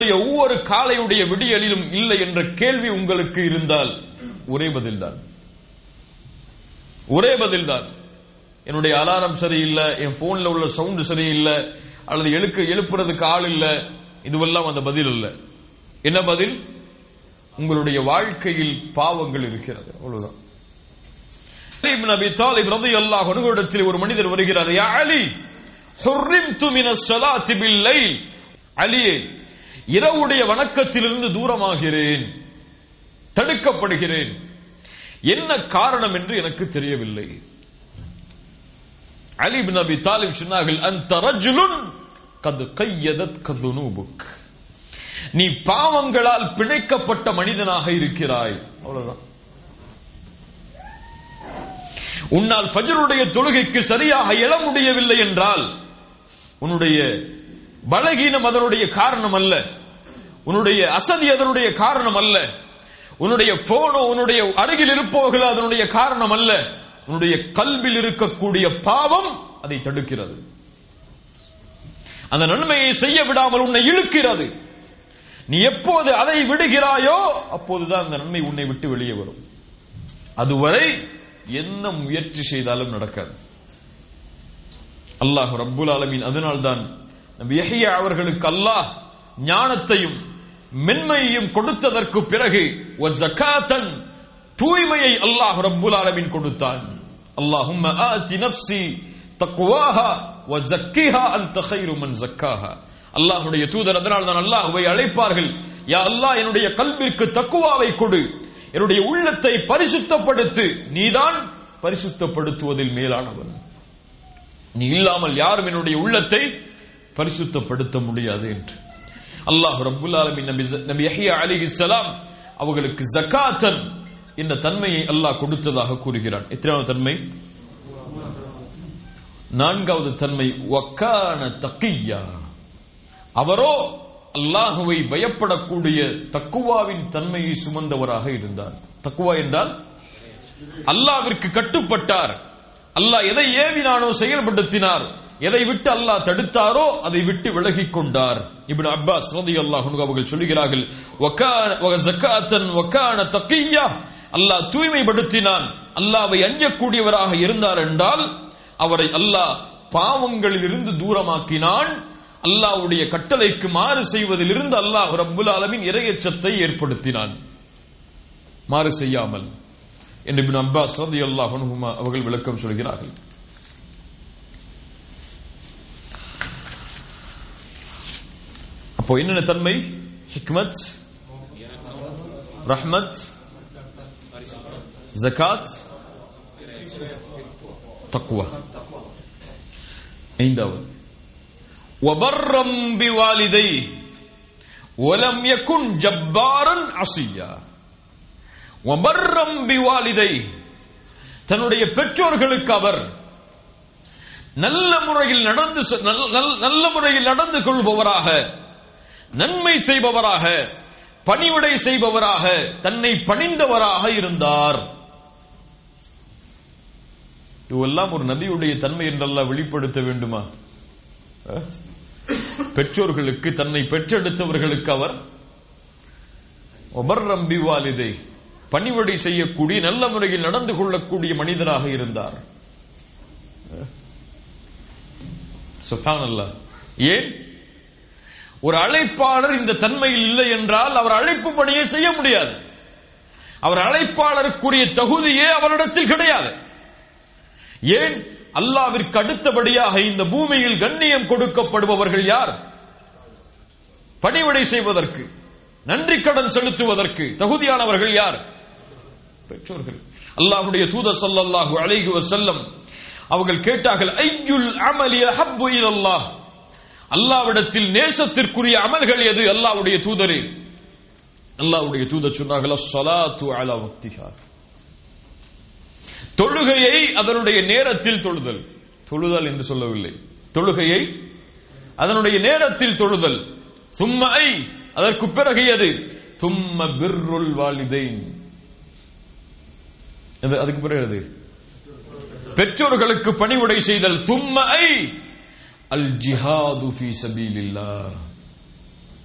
ஒவ்வொரு காலையுடைய விடியலிலும் இல்லை என்ற கேள்வி உங்களுக்கு இருந்தால் ஒரே பதில்தான் ஒரே பதில்தான் என்னுடைய அலாரம் சரியில்லை என் போன்ல உள்ள சவுண்ட் சரியில்லை அல்லது எழுக்க எழுப்புறதுக்கு ஆள் இல்ல இதுவெல்லாம் அந்த பதில் இல்ல என்ன பதில் உங்களுடைய வாழ்க்கையில் பாவங்கள் இருக்கிறது அவ்வளவுதான் அலி இப்னு அபி தாலிப் ரலியல்லாஹு அன்ஹு இடத்தில் ஒரு மனிதர் வருகிறார் யா அலி ஹுர்ரிம்து மினஸ் ஸலாத்தி பில் லைல் அலியே இரவுடைய வணக்கத்திலிருந்து தூரமாகிறேன் தடுக்கப்படுகிறேன் என்ன காரணம் என்று எனக்கு தெரியவில்லை அலி பின் அபி தாலிப் சொன்னார்கள் அந்த ரஜுலுன் கது கையதத் கதுனூபுக் நீ பாவங்களால் பிணைக்கப்பட்ட மனிதனாக இருக்கிறாய் அவ்வளவுதான் உன்னால் ஃபஜருடைய தொழுகைக்கு சரியாக எழ முடியவில்லை என்றால் உன்னுடைய பலகீனம் அதனுடைய காரணம் அல்ல உன்னுடைய அசதி அதனுடைய காரணம் அல்ல உன்னுடைய போனோ உன்னுடைய அருகில் இருப்பவர்கள் அதனுடைய காரணம் அல்ல உன்னுடைய கல்வில் இருக்கக்கூடிய பாவம் அதை தடுக்கிறது அந்த நன்மையை செய்ய விடாமல் உன்னை இழுக்கிறது நீ எப்போது அதை விடுகிறாயோ அப்போதுதான் அந்த நன்மை உன்னை விட்டு வெளியே வரும் அதுவரை என்ன முயற்சி செய்தாலும் நடக்காது அல்லாஹ் ரப்புல் ஆலமீன் அதனால்தான் நபி யஹ்யா அவர்களுக்கு அல்லாஹ் ஞானத்தையும் மென்மையையும் கொடுத்ததற்கு பிறகு ஜக்காத்தன் தூய்மையை அல்லாஹ் ரப்புல் ஆலமீன் கொடுத்தான் அல்லாஹும்ம ஆதி நஃப்ஸி தக்வாஹா வ ஜக்கிஹா அன்த கைரு மன் ஜக்காஹா அல்லாஹ்வுடைய தூதர் அதனால் தான் அல்லாஹ்வை அழைப்பார்கள் யா அல்லாஹ் என்னுடைய கல்விற்கு தக்குவாவை கொடு என்னுடைய உள்ளத்தை பரிசுத்தப்படுத்து நீதான் பரிசுத்தப்படுத்துவதில் மேலானவன் நீ இல்லாமல் யாரும் என்னுடைய உள்ளத்தை பரிசுத்தப்படுத்த முடியாது என்று அல்லாஹ் ரப்புல் ஆலமின் நபி நபி யஹ்யா அலைஹிஸ்ஸலாம் அவர்களுக்கு ஜகாத்தன் என்ற தன்மையை அல்லாஹ் கொடுத்ததாக கூறுகிறான் எத்தனாவது தன்மை நான்காவது தன்மை வக்கான தக்கியா அவரோ அல்லாஹுவை பயப்படக்கூடிய தக்குவாவின் தன்மையை சுமந்தவராக இருந்தார் தக்குவா என்றால் அல்லாவிற்கு கட்டுப்பட்டார் அல்லாஹ் எதை ஏவினானோ செயல்படுத்தினார் எதை விட்டு அல்லாஹ் தடுத்தாரோ அதை விட்டு விலகிக் கொண்டார் இப்னு அப்பாஸ் ரலியல்லாஹு அன்ஹு அவர்கள் சொல்கிறார்கள் வகான வகஸகாத்தன் வகான தக்கியா அல்லாஹ் தூய்மைப்படுத்தினான் அல்லாஹ்வை அஞ்சக்கூடியவராக இருந்தார் என்றால் அவரை அல்லாஹ் பாவங்களில் இருந்து தூரமாக்கினான் அல்லாஹ்வுடைய கட்டளைக்கு மாறு செய்வதிலிருந்து அல்லாஹ் ரப்புல் ஆலமின் இரையச்சத்தை ஏற்படுத்தினான் மாறு செய்யாமல் என்று இப்னு அப்பாஸ் ரலியல்லாஹு அன்ஹுமா அவர்கள் விளக்கம் சொல்கிறார்கள் அப்போ என்னென்ன தன்மை ஹிக்மத் ரஹ்மத் ஜகாத் தக்குவா ஐந்தாவது وبرا بوالديه ولم يكن جبارا عصيا وبرا بوالديه தன்னுடைய பெற்றோர்களுக்கு அவர் நல்ல முறையில் நடந்து நல்ல முறையில் நடந்து கொள்பவராக நன்மை செய்பவராக பணிவிடை செய்பவராக தன்னை பணிந்தவராக இருந்தார் இதுவெல்லாம் ஒரு நபியுடைய தன்மை என்றெல்லாம் வெளிப்படுத்த வேண்டுமா பெற்றோர்களுக்கு தன்னை பெற்றெடுத்தவர்களுக்கு அவர் ஒபர் ரம்பி வாலிதை பணிவடை செய்யக்கூடிய நல்ல முறையில் நடந்து கொள்ளக்கூடிய மனிதராக இருந்தார் சுஹானல்லா ஏன் ஒரு அழைப்பாளர் இந்த தன்மையில் இல்லை என்றால் அவர் அழைப்பு பணியை செய்ய முடியாது அவர் அழைப்பாளருக்குரிய தகுதியே அவரிடத்தில் கிடையாது ஏன் அல்லாவிற்கு அடுத்தபடியாக இந்த பூமியில் கண்ணியம் கொடுக்கப்படுபவர்கள் யார் பணிவிடை செய்வதற்கு நன்றி கடன் செலுத்துவதற்கு தகுதியானவர்கள் யார் பெற்றோர்கள் அல்லாஹுடைய தூத சல்லல்லாஹு அலைஹி வஸல்லம் அவர்கள் கேட்டார்கள் ஐயுல் அமலி அஹப்பு இலல்லாஹ் அல்லாவிடத்தில் நேசத்திற்குரிய அமல்கள் எது அல்லாவுடைய தூதரே அல்லாவுடைய தூதர் சொன்னார்கள் ஸலாத்து அலா வக்திஹா தொழுகையை அதனுடைய நேரத்தில் தொழுதல் தொழுதல் என்று சொல்லவில்லை தொழுகையை அதனுடைய நேரத்தில் தொழுதல் சும்மை அதற்கு பிறகு எது சும்ம பிர்ருல் வாலிதைன் அதுக்கு பிறகு எது பெற்றோர்களுக்கு பணிவுடை செய்தல் சும்மை அல் ஜிஹாது ஃபீ சபீலில்லாஹ்